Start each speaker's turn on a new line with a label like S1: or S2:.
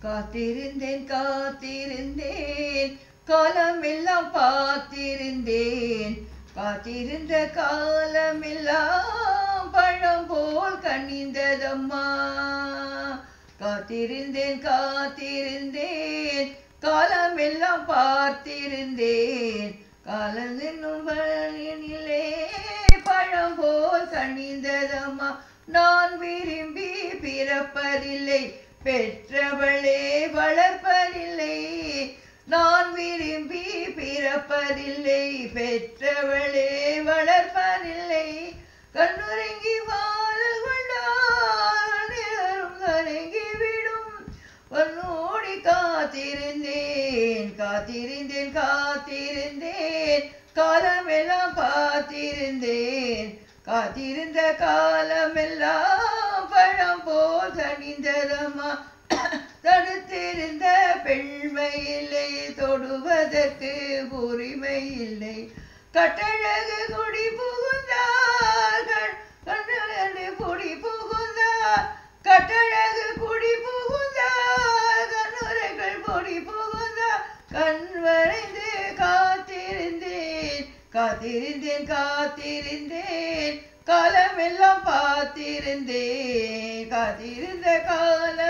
S1: காத்திருந்தேன் காத்திருந்தேன் காலமெல்லாம் பார்த்திருந்தேன் காத்திருந்த காலமெல்லாம் பழம் போல் கனிந்ததம்மா காத்திருந்தேன் காத்திருந்தேன் காலமெல்லாம் பார்த்திருந்தேன் காலமென்னும் வழியிலே பழம் போல் கனிந்ததம்மா நான் விரும்பி பிறப்பதில்லை பெற்றவளே வளர்ப்பதில்லை நான் விரும்பி பிறப்பதில்லை பெற்றவளே வளர்ப்பதில்லை கண்ணுறங்கி வாழல் கொண்டால் நேரம் கலங்கி விடும் பொன்னோடி காத்திருந்தேன் காத்திருந்தேன் காத்திருந்தேன் காலமெல்லாம் பார்த்திருந்தேன் காத்திருந்த காலமெல்லாம் பழம் போல் கனிந்ததம்மா தடுத்திருந்த பெண்மை இல்லை தொடுவதற்கு உரிமை இல்லை கட்டழகு குடி புகுந்தார் கண்- கண்ணழகு குடி புகுந்தார் கட்டழகு குடி புகுந்தார் கண்ணுரைகள் பொடி புகுந்தார் கண் வரைந்து காத்திருந்தேன் காத்திருந்தேன் காத்திருந்தேன் காலமெல்லாம் பார்த்திருந்தேன் காத்திருந்த காலம்